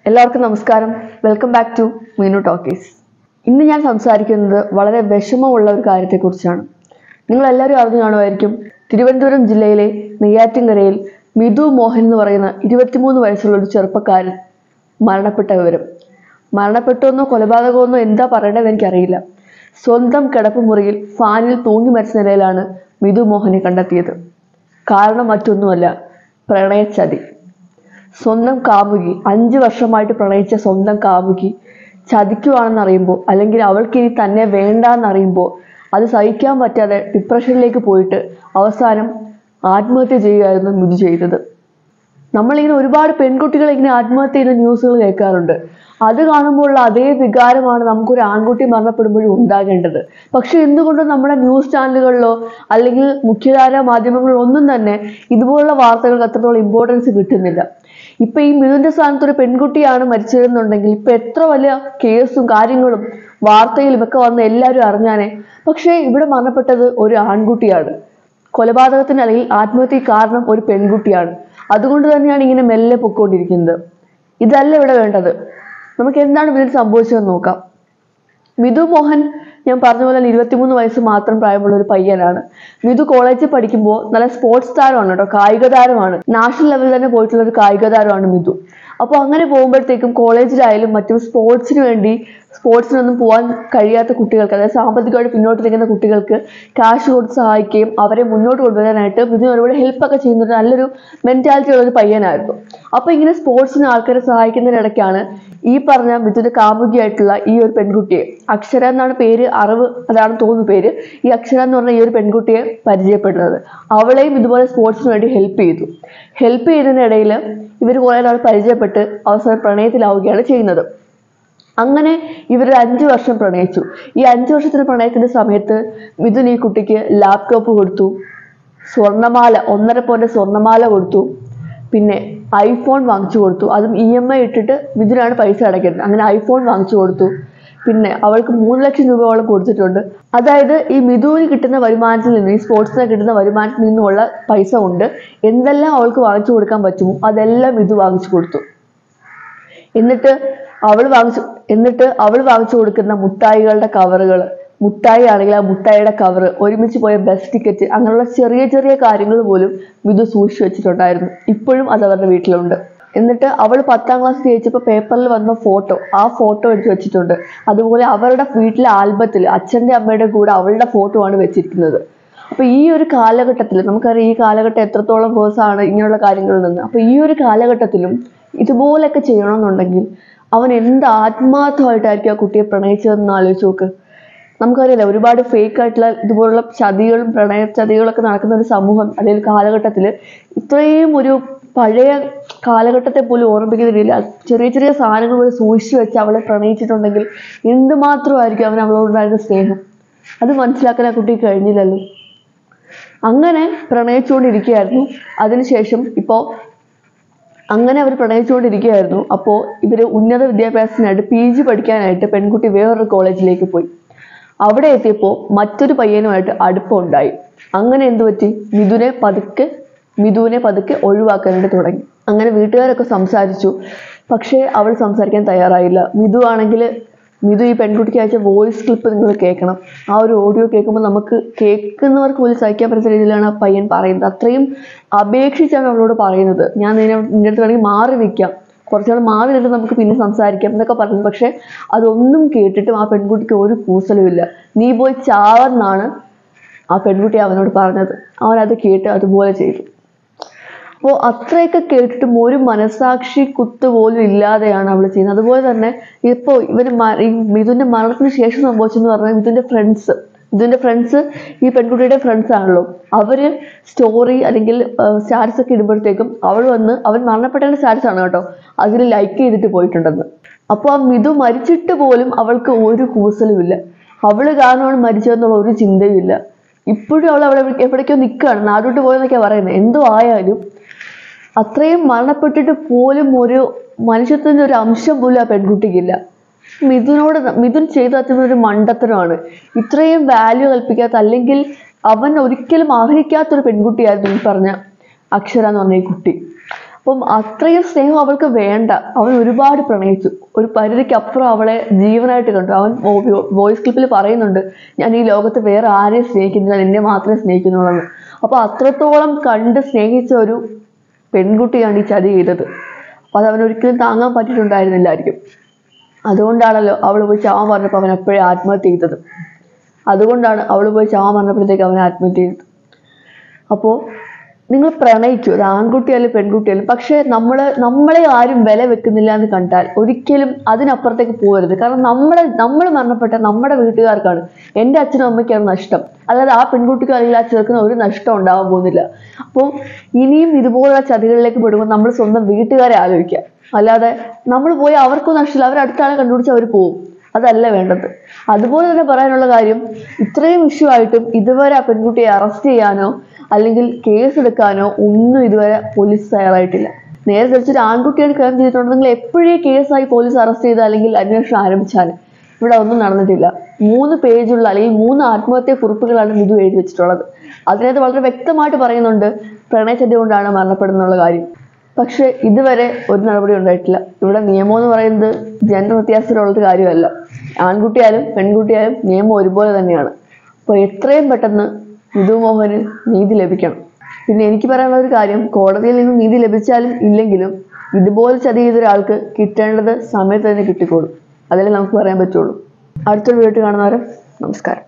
എല്ലാവർക്കും നമസ്കാരം welcome back to Meenu talkies ഇന്ന് ഞാൻ സംസാരിക്കുന്നത് വളരെ വിഷമമുള്ള ഒരു കാര്യത്തെക്കുറിച്ചാണ് നിങ്ങൾ എല്ലാവരും അറിഞ്ഞു കാണുമായിരിക്കും തിരുവനന്തപുരം ജില്ലയിലെ നെയ്യാറ്റിൻകരയിൽ മിഥു മോഹൻ എന്ന് പറയുന്ന ഇരുപത്തിമൂന്ന് വയസ്സുള്ള ഒരു ചെറുപ്പക്കാരൻ മരണപ്പെട്ട വിവരം മരണപ്പെട്ടുവെന്നോ കൊലപാതകമെന്നോ എന്താ പറയേണ്ടത് എനിക്കറിയില്ല സ്വന്തം കിടപ്പുമുറിയിൽ ഫാനിൽ തൂങ്ങി മരിച്ച നിലയിലാണ് മിഥു മോഹനെ കണ്ടെത്തിയത് കാരണം മറ്റൊന്നുമല്ല പ്രണയച്ചതി സ്വന്തം കാമുകി അഞ്ച് വർഷമായിട്ട് പ്രണയിച്ച സ്വന്തം കാമുകി ചതിക്കുവാണെന്ന് അറിയുമ്പോൾ അല്ലെങ്കിൽ അവൾക്ക് ഇനി തന്നെ വേണ്ടാന്നറിയുമ്പോൾ അത് സഹിക്കാൻ പറ്റാതെ ഡിപ്രഷനിലേക്ക് പോയിട്ട് അവസാനം ആത്മഹത്യ ചെയ്യുകയായിരുന്നു മിഥു ചെയ്തത് നമ്മളിങ്ങനെ ഒരുപാട് പെൺകുട്ടികൾ ഇങ്ങനെ ആത്മഹത്യ ചെയ്യുന്ന ന്യൂസുകൾ കേൾക്കാറുണ്ട് അത് കാണുമ്പോഴുള്ള അതേ വികാരമാണ് നമുക്കൊരു ആൺകുട്ടി മരണപ്പെടുമ്പോഴും ഉണ്ടാകേണ്ടത് പക്ഷെ എന്തുകൊണ്ട് നമ്മുടെ ന്യൂസ് ചാനലുകളിലോ അല്ലെങ്കിൽ മുഖ്യധാര മാധ്യമങ്ങളിലോ ഒന്നും തന്നെ ഇതുപോലുള്ള വാർത്തകൾക്ക് അത്രത്തോളം ഇമ്പോർട്ടൻസ് കിട്ടുന്നില്ല ഇപ്പൊ ഈ മിഥുന്റെ സ്ഥാനത്ത് ഒരു പെൺകുട്ടിയാണ് മരിച്ചതെന്നുണ്ടെങ്കിൽ ഇപ്പൊ എത്ര വലിയ കേസും കാര്യങ്ങളും വാർത്തയിലും ഒക്കെ വന്ന് എല്ലാവരും അറിഞ്ഞാനേ പക്ഷേ ഇവിടെ മരണപ്പെട്ടത് ഒരു ആൺകുട്ടിയാണ് കൊലപാതകത്തിന് അല്ലെങ്കിൽ ആത്മഹത്യക്ക് കാരണം ഒരു പെൺകുട്ടിയാണ് അതുകൊണ്ട് തന്നെയാണ് ഇങ്ങനെ മെല്ലെ പൊക്കോണ്ടിരിക്കുന്നത് ഇതല്ല ഇവിടെ വേണ്ടത് നമുക്ക് എന്താണ് ഇതിൽ സംഭവിച്ചതെന്ന് നോക്കാം മിഥു മോഹൻ ഞാൻ പറഞ്ഞ പോലെ തന്നെ ഇരുപത്തിമൂന്ന് വയസ്സ് മാത്രം പ്രായമുള്ള ഒരു പയ്യനാണ് മിഥു കോളേജിൽ പഠിക്കുമ്പോൾ നല്ല സ്പോർട്സ് താരമാണ് കേട്ടോ കായിക താരമാണ് നാഷണൽ ലെവലിൽ തന്നെ പോയിട്ടുള്ള ഒരു കായിക താരമാണ് മിഥു അപ്പോൾ അങ്ങനെ പോകുമ്പോഴത്തേക്കും കോളേജിലായാലും മറ്റും സ്പോർട്സിന് വേണ്ടി സ്പോർട്സിനൊന്നും പോകാൻ കഴിയാത്ത കുട്ടികൾക്ക് അതായത് സാമ്പത്തികമായിട്ട് പിന്നോട്ട് നിൽക്കുന്ന കുട്ടികൾക്ക് കാശ് കൊടുത്ത് സഹായിക്കുകയും അവരെ മുന്നോട്ട് കൊണ്ടുവരാനായിട്ട് ഇതിന് ഒരുപാട് ഹെൽപ്പൊക്കെ ചെയ്യുന്ന ഒരു നല്ലൊരു മെന്റാലിറ്റി ഉള്ള ഒരു പയ്യനായിരുന്നു അപ്പോൾ ഇങ്ങനെ സ്പോർട്സിന് ആൾക്കാരെ സഹായിക്കുന്നതിനിടയ്ക്കാണ് ഈ പറഞ്ഞ മിഥുന്റെ കാമുകിയായിട്ടുള്ള ഈ ഒരു പെൺകുട്ടിയെ അക്ഷര എന്നാണ് പേര് അറിവ് അതാണ് തോന്നുന്നു പേര് ഈ അക്ഷര എന്ന് പറഞ്ഞ ഈ ഒരു പെൺകുട്ടിയെ പരിചയപ്പെടുന്നത് അവളെയും ഇതുപോലെ സ്പോർട്സിന് വേണ്ടി ഹെൽപ്പ് ചെയ്തു ഹെൽപ്പ് ചെയ്തതിനിടയിൽ ഇവർ കുറേ നാൾ പരിചയപ്പെട്ട് അവസാനം പ്രണയത്തിലാവുകയാണ് ചെയ്യുന്നത് അങ്ങനെ ഇവർ അഞ്ചു വർഷം പ്രണയിച്ചു ഈ അഞ്ചു വർഷത്തിന് പ്രണയത്തിന്റെ സമയത്ത് മിഥുൻ ഈ കുട്ടിക്ക് ലാപ്ടോപ്പ് കൊടുത്തു സ്വർണമാല ഒന്നര പോന്റെ സ്വർണമാല കൊടുത്തു പിന്നെ ഐഫോൺ വാങ്ങിച്ചു കൊടുത്തു അതും ഇ എം ഐ ഇട്ടിട്ട് മിഥുനാണ് പൈസ അടയ്ക്കുന്നത് അങ്ങനെ ഐഫോൺ വാങ്ങിച്ചു കൊടുത്തു പിന്നെ അവൾക്ക് മൂന്ന് ലക്ഷം രൂപയോളം കൊടുത്തിട്ടുണ്ട് അതായത് ഈ മിഥുവിന് കിട്ടുന്ന വരുമാനത്തിൽ നിന്ന് ഈ സ്പോർട്സിന് കിട്ടുന്ന വരുമാനത്തിൽ നിന്നുള്ള പൈസ കൊണ്ട് എന്തെല്ലാം അവൾക്ക് വാങ്ങിച്ചു കൊടുക്കാൻ പറ്റുമോ അതെല്ലാം മിഥു വാങ്ങിച്ചു കൊടുത്തു എന്നിട്ട് അവൾ വാങ്ങിച്ചു എന്നിട്ട് അവൾ വാങ്ങിച്ചു കൊടുക്കുന്ന മുട്ടായികളുടെ കവറുകൾ മുട്ടായി ആണെങ്കിൽ ആ മുട്ടായിയുടെ കവർ ഒരുമിച്ച് പോയ ബസ് ടിക്കറ്റ് അങ്ങനെയുള്ള ചെറിയ ചെറിയ കാര്യങ്ങൾ പോലും മിഥു സൂക്ഷിച്ചു വെച്ചിട്ടുണ്ടായിരുന്നു ഇപ്പോഴും അത് അവരുടെ വീട്ടിലുണ്ട് എന്നിട്ട് അവൾ പത്താം ക്ലാസ് ജയിച്ചപ്പോൾ പേപ്പറിൽ വന്ന ഫോട്ടോ ആ ഫോട്ടോ എടുത്ത് വെച്ചിട്ടുണ്ട് അതുപോലെ അവരുടെ വീട്ടിലെ ആൽബത്തിൽ അച്ഛൻ്റെ അമ്മയുടെ കൂടെ അവളുടെ ഫോട്ടോ ആണ് വെച്ചിരിക്കുന്നത് അപ്പൊ ഈ ഒരു കാലഘട്ടത്തിൽ നമുക്കറിയാം ഈ കാലഘട്ടം എത്രത്തോളം വേഴ്സാണ് ഇങ്ങനെയുള്ള കാര്യങ്ങളിൽ നിന്ന് അപ്പൊ ഈ ഒരു കാലഘട്ടത്തിലും ഇതുപോലൊക്കെ ചെയ്യണമെന്നുണ്ടെങ്കിൽ അവൻ എന്ത് ആത്മാർത്ഥമായിട്ടായിരിക്കും ആ കുട്ടിയെ പ്രണയിച്ചതെന്ന് ആലോചിച്ച് നോക്ക് നമുക്കറിയില്ല ഒരുപാട് ഫേക്ക് ആയിട്ടുള്ള ഇതുപോലുള്ള ചതികളും പ്രണയ ചതികളൊക്കെ നടക്കുന്ന ഒരു സമൂഹം അല്ലെങ്കിൽ കാലഘട്ടത്തിൽ ഇത്രയും ഒരു പഴയ കാലഘട്ടത്തെ പോലും ഓർമ്മിക്കുന്ന രീതിയിൽ ചെറിയ ചെറിയ സാധനങ്ങൾ പോലും സൂക്ഷിച്ചു വെച്ച് അവളെ പ്രണയിച്ചിട്ടുണ്ടെങ്കിൽ എന്തുമാത്രമായിരിക്കും അവൻ അവളോടുണ്ടായിരുന്ന സ്നേഹം അത് മനസ്സിലാക്കാൻ ആ കുട്ടിക്ക് കഴിഞ്ഞില്ലല്ലോ അങ്ങനെ പ്രണയിച്ചുകൊണ്ടിരിക്കുകയായിരുന്നു അതിനുശേഷം ഇപ്പോൾ അങ്ങനെ അവർ പ്രണയിച്ചുകൊണ്ടിരിക്കുകയായിരുന്നു അപ്പോൾ ഇവർ ഉന്നത വിദ്യാഭ്യാസത്തിനായിട്ട് പി ജി പഠിക്കാനായിട്ട് പെൺകുട്ടി വേറൊരു കോളേജിലേക്ക് പോയി അവിടെ എത്തിയപ്പോൾ മറ്റൊരു പയ്യനുമായിട്ട് അടുപ്പമുണ്ടായി അങ്ങനെ എന്തു പറ്റി മിഥുനെ പതുക്കെ മിഥുവിനെ പതുക്കെ ഒഴിവാക്കാനായിട്ട് തുടങ്ങി അങ്ങനെ വീട്ടുകാരൊക്കെ സംസാരിച്ചു പക്ഷേ അവൾ സംസാരിക്കാൻ തയ്യാറായില്ല മിഥു ആണെങ്കിൽ മിഥു ഈ പെൺകുട്ടിക്ക് അയച്ച വോയിസ് ക്ലിപ്പ് നിങ്ങൾ കേൾക്കണം ആ ഒരു ഓഡിയോ കേൾക്കുമ്പോൾ നമുക്ക് കേൾക്കുന്നവർക്ക് പോലും സഹിക്കാൻ പറ്റുന്ന രീതിയിലാണ് ആ പയ്യൻ പറയുന്നത് അത്രയും അപേക്ഷിച്ചാണ് അവളോട് പറയുന്നത് ഞാൻ നിന്നെ നിന്റെ അടുത്ത് വേണമെങ്കിൽ മാറി നിൽക്കാം കുറച്ചുനാൾ മാറി നിന്നിട്ട് നമുക്ക് പിന്നെ സംസാരിക്കാം എന്നൊക്കെ പറഞ്ഞു പക്ഷെ അതൊന്നും കേട്ടിട്ടും ആ പെൺകുട്ടിക്ക് ഒരു കൂസലുമില്ല നീ പോയി ചാവെന്നാണ് ആ പെൺകുട്ടി അവനോട് പറഞ്ഞത് അവൻ അത് കേട്ട് അതുപോലെ ചെയ്തു അപ്പോൾ അത്രയൊക്കെ കേട്ടിട്ടും ഒരു മനസാക്ഷി കുത്ത് പോലും ഇല്ലാതെയാണ് അവൾ ചെയ്യുന്നത് അതുപോലെ തന്നെ ഇപ്പോൾ ഇവന് മ- ഈ മിഥുന്റെ മരണത്തിന് ശേഷം സംഭവിച്ചെന്ന് പറഞ്ഞാൽ മിഥുന്റെ ഫ്രണ്ട്സ് മിഥുന്റെ ഫ്രണ്ട്സ് ഈ പെൺകുട്ടിയുടെ ഫ്രണ്ട്സ് ആണല്ലോ അവര് സ്റ്റോറി അല്ലെങ്കിൽ സ്റ്റാറ്റസ് ഒക്കെ ഇടുമ്പോഴത്തേക്കും അവൾ വന്ന് അവൻ മരണപ്പെട്ടതിന്റെ സ്റ്റാറ്റസ് ആണ് കേട്ടോ അതിൽ ലൈക്ക് ചെയ്തിട്ട് പോയിട്ടുണ്ടെന്ന് അപ്പോൾ ആ മിഥു മരിച്ചിട്ട് പോലും അവൾക്ക് ഒരു കൂസലുമില്ല അവള് കാരണമാണ് മരിച്ചതെന്നുള്ള ഒരു ചിന്തയുമില്ല ഇപ്പോഴും അവൾ അവിടെ എവിടേക്കോ നിൽക്കുകയാണ് നാടോട്ട് പോയെന്നൊക്കെയാണ് പറയുന്നത് എന്തോ ആയാലും അത്രയും മരണപ്പെട്ടിട്ട് പോലും ഒരു മനുഷ്യത്തിന്റെ ഒരു അംശം പോലും ആ പെൺകുട്ടിക്കില്ല മിഥുനോട് മിഥുൻ ചെയ്തു പറ്റുന്ന ഒരു മണ്ടത്തരമാണ് ഇത്രയും വാല്യൂ കൽപ്പിക്കാത്ത അല്ലെങ്കിൽ അവൻ ഒരിക്കലും അർഹിക്കാത്തൊരു പെൺകുട്ടിയായിരുന്നു ഈ പറഞ്ഞ അക്ഷര എന്ന് പറഞ്ഞ ഈ കുട്ടി അപ്പം അത്രയും സ്നേഹം അവൾക്ക് വേണ്ട അവൻ ഒരുപാട് പ്രണയിച്ചു ഒരു പരിധിക്ക് അപ്പുറം അവളെ ജീവനായിട്ട് കണ്ടു അവൻ വോയിസ് ക്ലിപ്പിൽ പറയുന്നുണ്ട് ഞാൻ ഈ ലോകത്ത് വേറെ ആരെയും സ്നേഹിക്കുന്നില്ല നിന്നെ മാത്രമേ സ്നേഹിക്കുന്നുള്ളൂ അപ്പൊ അത്രത്തോളം കണ്ട് സ്നേഹിച്ച ഒരു പെൺകുട്ടിയാണ് ഈ ചതി ചെയ്തത് അപ്പൊ അത് അവൻ ഒരിക്കലും താങ്ങാൻ പറ്റിയിട്ടുണ്ടായിരുന്നില്ലായിരിക്കും അതുകൊണ്ടാണല്ലോ അവൾ പോയി ചാവാൻ പറഞ്ഞപ്പോൾ അവൻ അപ്പോഴേ ആത്മഹത്യ ചെയ്തത് അതുകൊണ്ടാണ് അവൾ പോയി ചാവാൻ പറഞ്ഞപ്പോഴത്തേക്ക് അവൻ ആത്മഹത്യ ചെയ്തത് അപ്പോൾ നിങ്ങൾ പ്രണയിച്ചു അത് ആൺകുട്ടിയായാലും പെൺകുട്ടിയായാലും പക്ഷേ നമ്മൾ നമ്മളെ ആരും വില വെക്കുന്നില്ല എന്ന് കണ്ടാൽ ഒരിക്കലും അതിനപ്പുറത്തേക്ക് പോകരുത് കാരണം നമ്മളെ നമ്മൾ മരണപ്പെട്ട നമ്മുടെ വീട്ടുകാർക്കാണ് എൻ്റെ അച്ഛനും അമ്മയ്ക്കാണ് നഷ്ടം അല്ലാതെ ആ പെൺകുട്ടിക്ക് അല്ലെങ്കിൽ ആ ചെറുക്കിന് ഒരു നഷ്ടം ഉണ്ടാവാൻ പോകുന്നില്ല അപ്പോൾ ഇനിയും ഇതുപോലുള്ള ചതികളിലേക്ക് പെടുമ്പോൾ നമ്മൾ സ്വന്തം വീട്ടുകാരെ ആലോചിക്കുക അല്ലാതെ നമ്മൾ പോയി അവർക്കും നഷ്ടമില്ല അവർ അടുത്ത ആളെ കണ്ടുപിടിച്ച് അവർ പോകും അതല്ല വേണ്ടത് അതുപോലെ തന്നെ പറയാനുള്ള കാര്യം ഇത്രയും ഇഷ്യൂ ആയിട്ടും ഇതുവരെ ആ പെൺകുട്ടിയെ അറസ്റ്റ് ചെയ്യാനോ അല്ലെങ്കിൽ കേസ് എടുക്കാനോ ഒന്നും ഇതുവരെ പോലീസ് തയ്യാറായിട്ടില്ല നേരെ തിരിച്ചൊരു ആൺകുട്ടിയാണ് ക്രൈം ചെയ്തിട്ടുണ്ടെങ്കിൽ എപ്പോഴേ കേസായി പോലീസ് അറസ്റ്റ് ചെയ്ത് അല്ലെങ്കിൽ അന്വേഷണം ആരംഭിച്ചാൽ ഇവിടെ ഒന്നും നടന്നിട്ടില്ല മൂന്ന് പേജുള്ള അല്ലെങ്കിൽ മൂന്ന് ആത്മഹത്യാ കുറിപ്പുകളാണ് മിതു എഴുതി വെച്ചിട്ടുള്ളത് അതിനകത്ത് വളരെ വ്യക്തമായിട്ട് പറയുന്നുണ്ട് പ്രണയചര്യ കൊണ്ടാണ് മരണപ്പെടുന്നുള്ള കാര്യം പക്ഷെ ഇതുവരെ ഒരു നടപടി ഉണ്ടായിട്ടില്ല ഇവിടെ നിയമം എന്ന് പറയുന്നത് ജെൻഡർ വ്യത്യാസത്തിലുള്ളൊരു കാര്യമല്ല ആൺകുട്ടിയായാലും പെൺകുട്ടിയായാലും നിയമം ഒരുപോലെ തന്നെയാണ് അപ്പോൾ എത്രയും പെട്ടെന്ന് മിതു മോഹന് നീതി ലഭിക്കണം പിന്നെ എനിക്ക് പറയാനുള്ള ഒരു കാര്യം കോടതിയിൽ നിന്ന് നീതി ലഭിച്ചാലും ഇല്ലെങ്കിലും ഇതുപോലെ ചതി ചെയ്ത ഒരാൾക്ക് കിട്ടേണ്ടത് സമയത്ത് തന്നെ കിട്ടിക്കോളും അതല്ലേ നമുക്ക് പറയാൻ പറ്റുള്ളൂ അടുത്തൊരു വീട്ടിൽ കാണുന്നവരെ നമസ്കാരം